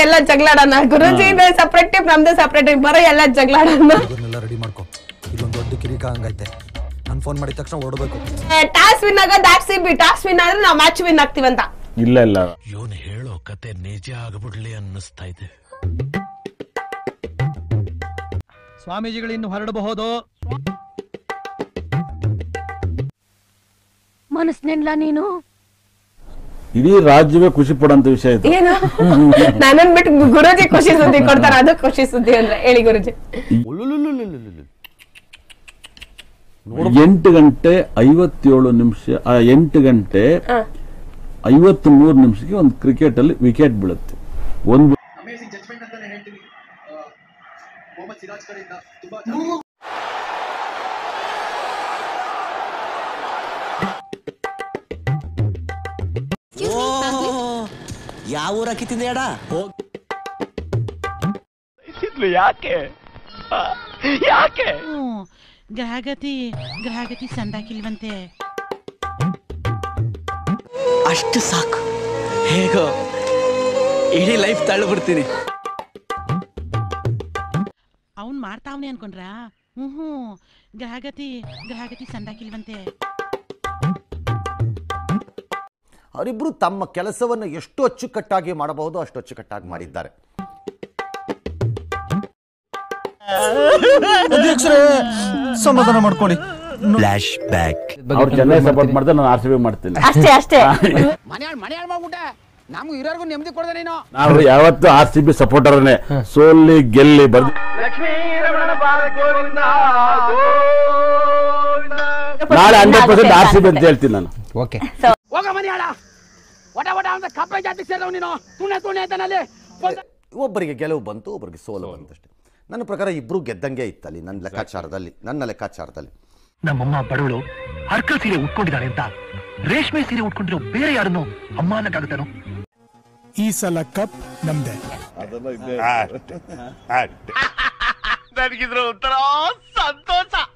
ಎಲ್ಲ ಜಗಳಾಡೋಣ ಗುರುಜಿ ಸಪ್ರೇಟ್ ಟೀಮ್ ನಮ್ದು ಸಪ್ರೇಟ್ ಟೀಮ್ ಬರೋ ಎಲ್ಲ ಜಗಳಾಡೋಣ ಹುಡುಗರ್ನೆಲ್ಲ ರೆಡಿ ಮಾಡ್ಕೊ ಇಲ್ಲೊಂದು ದೊಡ್ಡ ಕಿರಿಕ ಹಂಗೈತೆ ನಾನು ಫೋನ್ ಮಾಡಿದ ತಕ್ಷಣ ಹೊರಡಬೇಕು ಟಾಸ್ ವಿನ್ ಆಗ ದಾಟ್ ಸಿ ಬಿ ಟಾಸ್ ವಿನ್ ಆದ್ರೆ ನಾವು ಮ್ಯಾಚ್ ವಿನ್ ಆಗ್ತೀವಂತ ಇಲ್ಲ ಇಲ್ಲ ಇವನು ಹೇಳೋ ಕತೆ ನಿಜ ಆಗ್ಬಿಡ್ಲಿ ಅನ್ನಿಸ್ತಾ ಇದೆ ಸ್ವಾಮೀಜಿಗಳು ಇನ್ನು ಹೊರಡಬಹುದು ಮನಸ್ನೆಲ್ಲ ನೀನು ಇಡೀ ರಾಜ್ಯವೇ ಖುಷಿ ಪಡೋಂತ ವಿಷಯ ಇದು ಏನು ನನ್ನನ್ ಬಿಟ್ಟು ಗುರುಜಿ ಖುಷಿ ಸುದ್ದಿ ಕೊಡ್ತಾರ ಅದು ಖುಷಿ ಸುದ್ದಿ ಅಂದ್ರೆ ಹೇಳಿ ಗುರುಜಿ ಎಂಟು ಗಂಟೆ ಐವತ್ತೇಳು ನಿಮಿಷ ಆ, ಎಂಟು ಗಂಟೆ ಹ. ಐವತ್ತ್ ಮೂರು ನಿಮಿಷಕ್ಕೆ ಒಂದು ಕ್ರಿಕೆಟ್ ಅಲ್ಲಿ ವಿಕೆಟ್ ಬೀಳುತ್ತೆ ಒಂದು ಯಾವ ಊರ ಕಿತ್ತಿಂದ ಎಡ ಗ್ರಹಗತಿ ಗ್ರಹಗತಿ ಸಂದಾಕಿಲ್ವಂತೆ ಅಷ್ಟು ಸಾಕು ಹೇಗೋ ಇಡೀ ಲೈಫ್ ತಳ್ಳು ಬಿಡ್ತೀನಿ ಅವ್ನ್ ಮಾಡ್ತಾವ್ನೆ ಅನ್ಕೊಂಡ್ರಾ ಹ್ಞೂ ಹ್ಞೂ ಗ್ರಹಗತಿ ಗ್ರಹಗತಿ ಸಂದಾಕಿಲ್ವಂತೆ ಅವರಿಬ್ಬರು ತಮ್ಮ ಕೆಲಸವನ್ನು ಎಷ್ಟು ಅಚ್ಚುಕಟ್ಟಾಗಿ ಮಾಡಬಹುದು ಅಷ್ಟು ಅಚ್ಚುಕಟ್ಟಾಗಿ ಮಾಡಿದ್ದಾರೆ ಸಮಾಧಾನ ಮಾಡ್ಕೊಳ್ಳಿ ಫ್ಲಾಶ್ ಬ್ಯಾಕ್ ಅವ್ರು ಚೆನ್ನೈ ಸಪೋರ್ಟ್ ಮಾಡ್ತಾರೆ ನಾನು ಆರ್ ಸಿ ಬಿ ಮಾಡ್ತೀನಿ ಅಷ್ಟೇ ಅಷ್ಟೇ ಮನೆಯಾಳ್ ಮನೆಯಾಳ್ ಮಾಡ್ಬಿಟ್ಟೆ ನಮ್ಗೆ ಇರೋರ್ಗು ನೆಮ್ಮದಿ ಕೊಡದೆ ನೀನು ನಾವು ಯಾವತ್ತು ಆರ್ ಸಿ ಬಿ ಸಪೋರ್ಟರ್ನೇ ಸೋಲ್ಲಿ ಗೆಲ್ಲಿ ಬರ್ದು ನಾಳೆ hundred percent R C B ಅಂತ ಹೇಳ್ತೀನಿ ನಾನು ಓಕೆ ಹೋಗ ಮನೆಯಾಳ ಒಟ ಒಟ ಅಂತ ಕಪ್ಪೆ ಜಾತಿ ಸೇರಿದವ್ ನೀನು ತುಣೆ ತುಣೆ ಅಂತಾನಲ್ಲಿ ಒಬ್ಬರಿಗೆ ಗೆಲುವು ಬಂತು ಒಬ್ಬರಿಗೆ ಸೋಲು ಬಂತಷ್ಟೇ ನನ್ನ ಪ್ರಕಾರ ಇಬ್ರು ಗೆದ್ದಂಗೆ ಇತ್ತಲ್ಲಿ ನನ್ನ ಲೆಕ್ಕಾಚಾರದಲ್ಲಿ ನನ್ನ ಲೆಕ್ಕಾಚಾರದಲ್ಲಿ ನಮ್ಮಮ್ಮ ಬಡವಳು ಹರ್ಕ ಸೀರೆ ಉಟ್ಕೊಂಡಿದ್ದಾಳೆ ಅಂತ ರೇಷ್ಮೆ ಸೀರೆ ಉಟ್ಕೊಂಡಿರೋ ಬೇರೆ ಯಾರನ್ನು ಅಮ್ಮ ಅನ್ನಕ್ಕಾಗುತ್ತಾನೋ ಈ ಸಲ ಕಪ್ ನಮ್ದೆ ನನಗಿದ್ರ ಒಂಥರ ಸಂತೋಷ